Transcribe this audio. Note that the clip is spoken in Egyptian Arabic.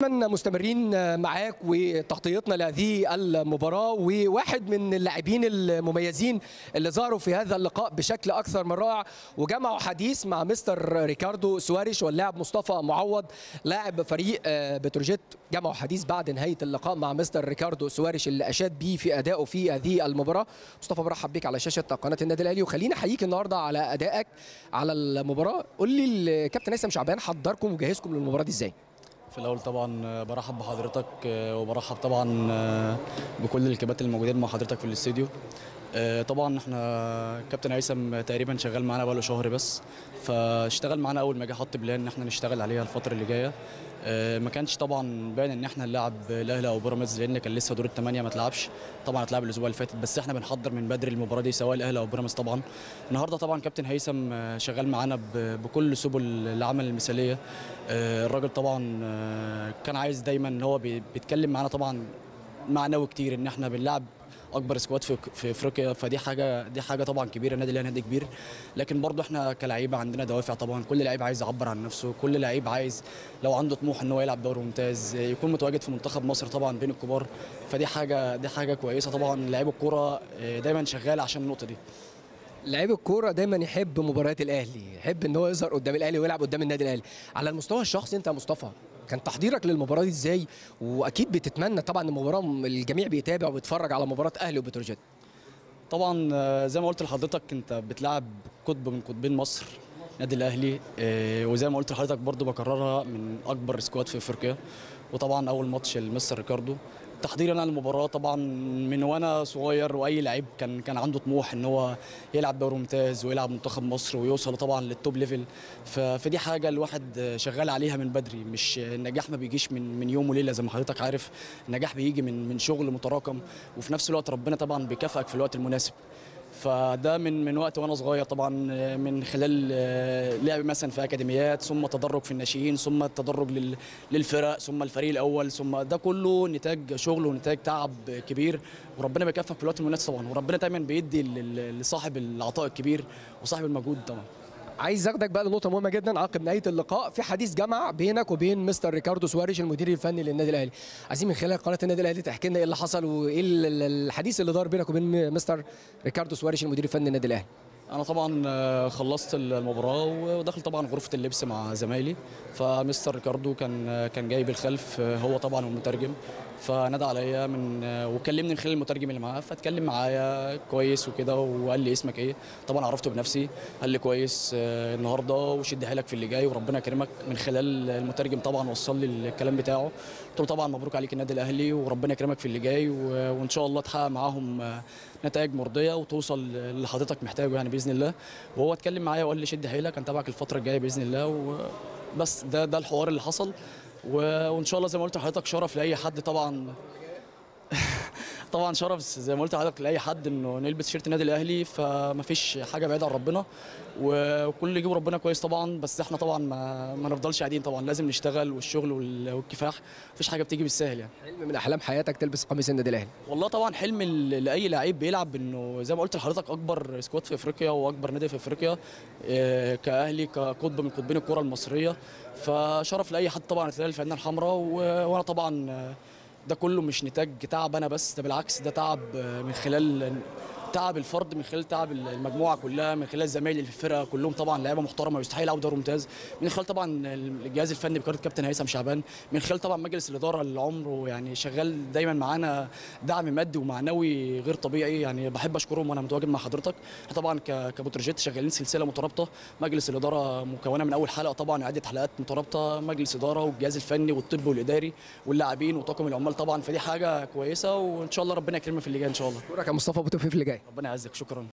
دايما مستمرين معاك وتغطيتنا لهذه المباراة وواحد من اللاعبين المميزين اللي ظهروا في هذا اللقاء بشكل أكثر من رائع وجمعوا حديث مع مستر ريكاردو سواريش واللاعب مصطفى معوض لاعب فريق بتروجيت جمعوا حديث بعد نهاية اللقاء مع مستر ريكاردو سواريش اللي أشاد بيه في أدائه في هذه المباراة مصطفى برحب بك على شاشة قناة النادي الأهلي وخلينا أحييك النهاردة على أدائك على المباراة قول لي الكابتن هيثم شعبان حضركم وجهزكم للمباراة دي إزاي؟ في الاول طبعا برحب بحضرتك وبرحب طبعا بكل الكباتن الموجودين مع حضرتك في الاستديو طبعا احنا كابتن هيثم تقريبا شغال معانا بقاله شهر بس فاشتغل معانا اول ما جه حط بلان ان احنا نشتغل عليها الفتره اللي جايه ما كانش طبعا باين ان احنا نلعب الاهلي او بيراميدز لان كان لسه دور الثمانيه ما اتلعبش طبعا اتلعب الاسبوع اللي فات بس احنا بنحضر من بدري المباراه دي سواء الاهلي او بيراميدز طبعا النهارده طبعا كابتن هيثم شغال معانا بكل سبل العمل المثاليه الراجل طبعا كان عايز دايما ان هو بيتكلم معانا طبعا معنوي كتير ان احنا بنلعب اكبر سكواد في في افريقيا فدي حاجه دي حاجه طبعا كبيره النادي الاهلي نادي كبير لكن برضه احنا كلعيبه عندنا دوافع طبعا كل لعيب عايز يعبر عن نفسه كل لعيب عايز لو عنده طموح ان هو يلعب دوري ممتاز يكون متواجد في منتخب مصر طبعا بين الكبار فدي حاجه دي حاجه كويسه طبعا لعيب الكوره دايما شغال عشان النقطه دي لعيب الكوره دايما يحب مباريات الاهلي يحب ان هو يظهر قدام الاهلي ويلعب قدام النادي الاهلي على المستوى الشخصي انت يا مصطفى كان تحضيرك للمباراه دي ازاي واكيد بتتمنى طبعا المباراه الجميع بيتابع وبيتفرج على مباراه اهلي وبتروجيت طبعا زي ما قلت لحضرتك انت بتلعب قطب من قطبين مصر النادي الاهلي وزي ما قلت لحضرتك برضو بكررها من اكبر سكواد في افريقيا وطبعا اول ماتش لمستر ريكاردو تحضيرا انا للمباراه طبعا من وانا صغير واي لعيب كان كان عنده طموح ان هو يلعب دوري ممتاز ويلعب منتخب مصر ويوصل طبعا للتوب ليفل فدي حاجه الواحد شغال عليها من بدري مش النجاح ما بيجيش من من يوم وليله زي ما حضرتك عارف النجاح بيجي من من شغل متراكم وفي نفس الوقت ربنا طبعا بيكافئك في الوقت المناسب فده من من وقت وانا صغير طبعا من خلال لعب مثلا في اكاديميات ثم تدرج في الناشئين ثم التدرج للفرق ثم الفريق الاول ثم ده كله نتاج شغل ونتاج تعب كبير وربنا بيكافئك في الوقت المناسب طبعا وربنا دايما بيدي لصاحب العطاء الكبير وصاحب المجهود طبعا عايز اخدك بقى لنقطه مهمه جدا عقب نهايه اللقاء في حديث جمع بينك وبين مستر ريكاردو سواريش المدير الفني للنادي الاهلي عايزين من خلال قناه النادي الاهلي تحكي لنا ايه اللي حصل وايه الحديث اللي دار بينك وبين مستر ريكاردو سواريش المدير الفني للنادي الاهلي انا طبعا خلصت المباراه ودخل طبعا غرفه اللبس مع زمايلي فمستر ريكاردو كان كان جاي بالخلف هو طبعا المترجم فنادى عليا من وكلمني من خلال المترجم اللي معاه فاتكلم معايا كويس وكده وقال لي اسمك ايه طبعا عرفته بنفسي قال لي كويس النهارده وشد حيلك في اللي جاي وربنا يكرمك من خلال المترجم طبعا وصل لي الكلام بتاعه قلت له طبعا مبروك عليك النادي الاهلي وربنا يكرمك في اللي جاي وان شاء الله تحقق معاهم نتائج مرضيه وتوصل اللي حضرتك محتاجه يعني باذن الله وهو اتكلم معايا وقال لي شد حيلك هنتابعك الفتره الجايه باذن الله وبس ده ده الحوار اللي حصل وان شاء الله زي ما قلت لحضرتك شرف لاي حد طبعا طبعا شرف زي ما قلت لحضرتك لاي حد انه نلبس شيرت النادي الاهلي فما فيش حاجه بعيده عن ربنا وكل اللي يجيب ربنا كويس طبعا بس احنا طبعا ما, ما نفضلش قاعدين طبعا لازم نشتغل والشغل والكفاح مفيش حاجه بتيجي بالسهل يعني حلم من احلام حياتك تلبس قميص النادي الاهلي والله طبعا حلم لاي لعيب بيلعب انه زي ما قلت لحضرتك اكبر سكواد في افريقيا واكبر نادي في افريقيا كاهلي كقطب من قطبين الكره المصريه فشرف لاي حد طبعا تلاقي الفنانه الحمراء وانا طبعا ده كله مش نتاج تعب انا بس ده بالعكس ده تعب من خلال تعب الفرد من خلال تعب المجموعه كلها من خلال زمايلي في الفرقه كلهم طبعا لعيبه محترمه ويستحقوا يلعبوا دوري ممتاز من خلال طبعا الجهاز الفني بقياده كابتن هيثم شعبان من خلال طبعا مجلس الاداره اللي عمره يعني شغال دايما معانا دعم مادي ومعنوي غير طبيعي يعني بحب اشكرهم وانا متواجد مع حضرتك طبعا كبتروجيت شغالين سلسله مترابطه مجلس الاداره مكونه من اول حلقه طبعا عده حلقات مترابطه مجلس اداره والجهاز الفني والطب والاداري واللاعبين وطاقم العمال طبعا فدي حاجه كويسه وان شاء الله ربنا يكرمنا في اللي جاي ان شاء الله شكرا يا مصطفى بالتوفيق في اللي جاي ربنا يعزك شكرا